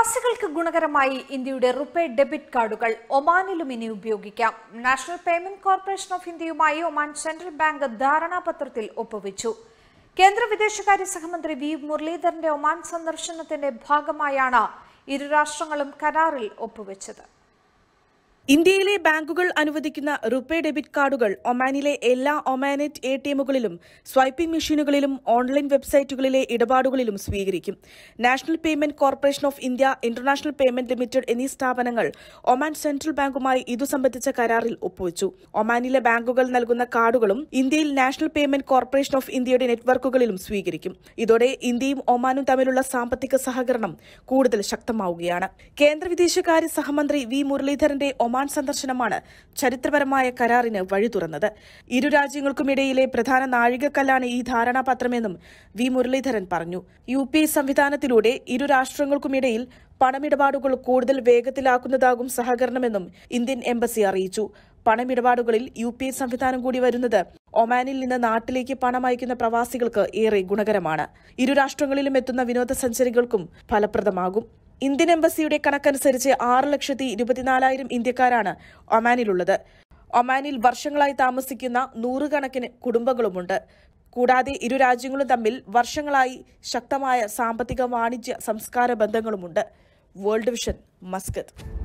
പ്രവാസികൾക്ക് ഗുണകരമായി ഇന്ത്യയുടെ റുപേ ഡെബിറ്റ് കാർഡുകൾ ഒമാനിലും ഇനി ഉപയോഗിക്കാം നാഷണൽ പേയ്മെന്റ് കോർപ്പറേഷൻ ഓഫ് ഇന്ത്യയുമായി ഒമാൻ സെൻട്രൽ ബാങ്ക് ധാരണാപത്രത്തിൽ ഒപ്പുവെച്ചു കേന്ദ്ര വിദേശകാര്യ സഹമന്ത്രി വി മുരളീധരന്റെ ഒമാൻ സന്ദർശനത്തിന്റെ ഭാഗമായാണ് ഇരു രാഷ്ട്രങ്ങളും കരാറിൽ ഒപ്പുവെച്ചത് ഇന്ത്യയിലെ ബാങ്കുകൾ അനുവദിക്കുന്ന റുപേ ഡെബിറ്റ് കാർഡുകൾ ഒമാനിലെ എല്ലാ ഒമാനെറ്റ് എ ടി എമ്മുകളിലും സ്വൈപ്പിംഗ് മെഷീനുകളിലും ഓൺലൈൻ വെബ്സൈറ്റുകളിലെ ഇടപാടുകളിലും സ്വീകരിക്കും national payment corporation of India international payment limited എന്നീ സ്ഥാപനങ്ങൾ ഒമാൻ സെൻട്രൽ ബാങ്കുമായി ഇതു സംബന്ധിച്ച കരാറിൽ ഒപ്പുവച്ചു ഒമാനിലെ ബാങ്കുകൾ നൽകുന്ന കാർഡുകളും ഇന്ത്യയിൽ നാഷണൽ പേയ്മെന്റ് കോർപ്പറേഷൻ ഓഫ് ഇന്ത്യയുടെ നെറ്റ്വർക്കുകളിലും സ്വീകരിക്കും ഇതോടെ ഇന്ത്യയും ഒമാനും തമ്മിലുള്ള സാമ്പത്തിക സഹകരണം കൂടുതൽ ശക്തമാവുകയാണ് കേന്ദ്ര വിദേശകാര്യ സഹമന്ത്രി വി മുരളീധരന്റെ ഒമാൻ സന്ദർശനമാണ് ചരിത്രപരമായ കരാറിന് വഴി തുറന്നത് ഇരു രാജ്യങ്ങൾക്കുമിടയിലെ പ്രധാന നാഴികക്കല്ലാണ് ഈ ധാരണാപത്രമെന്നും വി മുരളീധരൻ പറഞ്ഞു യു പി ഐ സംവിധാനത്തിലൂടെ ഇരു രാഷ്ട്രങ്ങൾക്കുമിടയിൽ പണമിടപാടുകൾ കൂടുതൽ വേഗത്തിലാക്കുന്നതാകും സഹകരണമെന്നും ഇന്ത്യൻ എംബസി അറിയിച്ചു പണമിടപാടുകളിൽ യു പി ഐ സംവിധാനം കൂടി വരുന്നത് ഒമാനിൽ നിന്ന് നാട്ടിലേക്ക് പണം അയക്കുന്ന പ്രവാസികൾക്ക് ഏറെ ഗുണകരമാണ് ഇരു രാഷ്ട്രങ്ങളിലും എത്തുന്ന വിനോദസഞ്ചാരികൾക്കും ഫലപ്രദമാകും ഇന്ത്യൻ എംബസിയുടെ കണക്കനുസരിച്ച് ആറ് ലക്ഷത്തി ഇരുപത്തിനാലായിരം ഇന്ത്യക്കാരാണ് ഒമാനിലുള്ളത് ഒമാനിൽ വർഷങ്ങളായി താമസിക്കുന്ന നൂറുകണക്കിന് കുടുംബങ്ങളുമുണ്ട് കൂടാതെ ഇരു രാജ്യങ്ങളും തമ്മിൽ വർഷങ്ങളായി ശക്തമായ സാമ്പത്തിക വാണിജ്യ സംസ്കാര ബന്ധങ്ങളുമുണ്ട് വേൾഡ് വിഷൻ മസ്കത്ത്